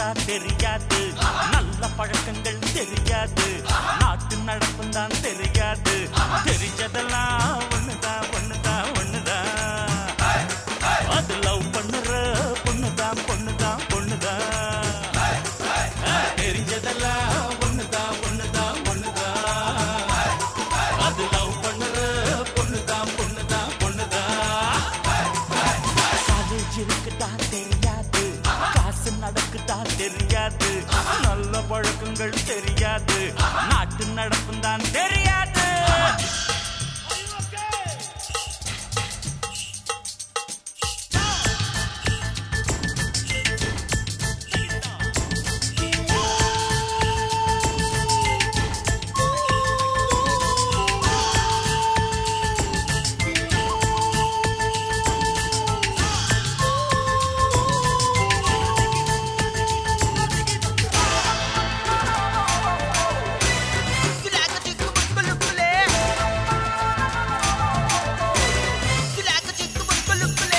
நடக்குதா தெரியாது நல்ல பழக்கங்கள் தெரியாது நாட்டு நடப்பும் தான் தெரியாது தெரிஞ்சதெல்லாம் ஒண்ணுதான் ஒண்ணுதான் ஒண்ணுதான் அது லவ் பண்ணுற பொண்ணுதான் பொண்ணுதான் பொண்ணுதான் தெரிஞ்சதெல்லாம் ஒண்ணுதான் ஒண்ணுதான் ஒண்ணுதான் அது லவ் பண்ணுற பொண்ணுதான் பொண்ணுதான் பொண்ணுதான் காலேஜ் இருக்குதா தெரியாது காசு நடக்குதா தெரியாது நல்ல பழக்கங்கள் தெரியாது நாட்டு நடப்பும் தான் தெரியாது Kulaga chiku bulukule. Kulaga chiku bulukule.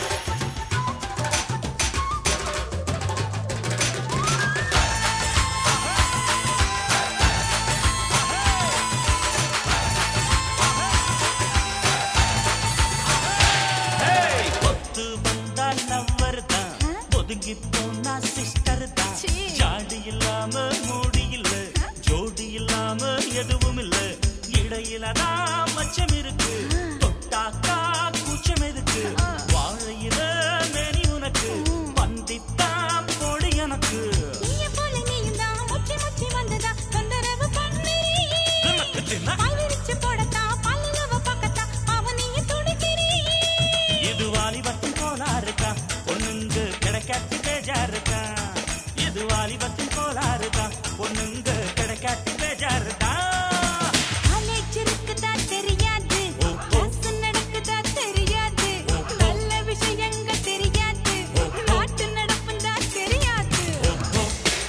ஒத்து வந்தா லவ்வர் தான் ஒதுங்கி போனா சிஸ்டர் தான் சீ. ஜாடி இல்லாம மூடி இல்ல ஜோடி இல்லாம எதுவும் இல்ல இடையில தான் மச்சம் இருக்கு தொட்டாக்கா கூச்சம் எதுக்கு வாழையில மேனி உனக்கு பந்தித்தான் போடி எனக்கு நீய போல நீயும் தான் முச்சி முச்சி வந்ததா தொந்தரவு பண்ணி தினக்கு தின பால் விரிச்சு போடத்தா பல்லுலவ பக்கத்தா அவன் நீய துடிக்கிறீ இது வாலிபத்தின் கோளாறு இருக்கா பொண்ணுங்க கிடைக்காட்டி பேஜா இருக்கா இது வாலிபத்தின் கோளாறு இருக்கா பொண்ணுங்க கிடைக்காட்டி பேஜா இருக்கா காலேஜ் இருக்குதா தெரியாது ஓ, ஓ. கிளாஸ் நடக்குதா தெரியாது ஓ, ஓ. நல்ல விஷயங்கள் தெரியாது ஓ, ஓ. நாட்டு நடப்பும் தான் தெரியாது ஓ, ஓ.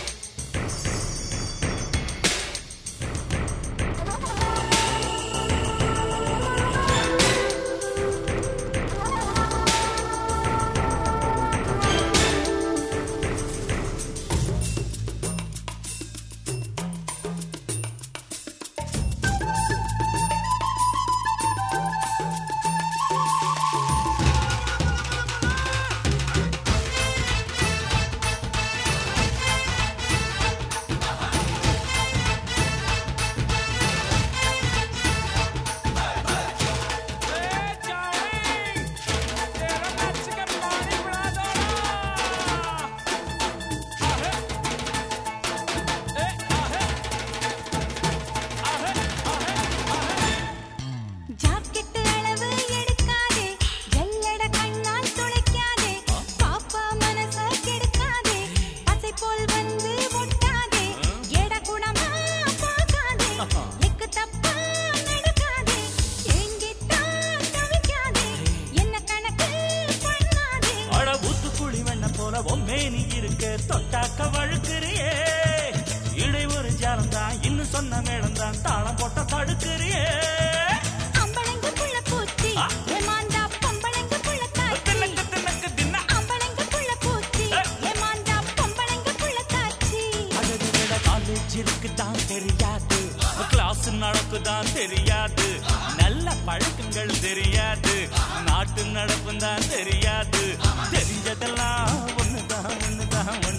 ஜாக்கெட் அளவு எடுக்காதே ஜல்லட கண்ணால் துளைக்காதே பாப்பா மனச கெடுக்காதே பசை போல் வந்து ஒட்டாதே எட குணமா பார்க்காதே எக்கு தப்பா நடக்காதே எங்கிட்டான் தவிக்காதே என்ன கணக்கு பண்ணாதே அட ஊத்துக்குழி வெண்ண போல ஒம்மேனி இருக்க தொட்டாக்க வழுக்கிறியே இடை ஒரு ஜாலம் தான் இன்னும் சொன்ன மேடம் தான் தாளம் போட்ட தடுக்கிறியே அம்பளங்க புள்ள பூச்சி ஆ. ஏமாந்தா பொம்பளங்க புள்ள காச்சி தினக்கு தினக்கு தின அம்பளங்க புள்ள பூச்சி ஏ. ஏமாந்தா பொம்பளங்க புள்ள காச்சி அழகுவிட காலேஜ் இருக்குதான் தெரியாது கிளாஸ் நடக்குதான் தெரியாது நல்ல பழக்கங்கள் தெரியாது நாட்டு நடப்பும் தான் தெரியாது தெரிஞ்சதெல்லாம் ஒண்ணுதான் ஒண்ணுதான்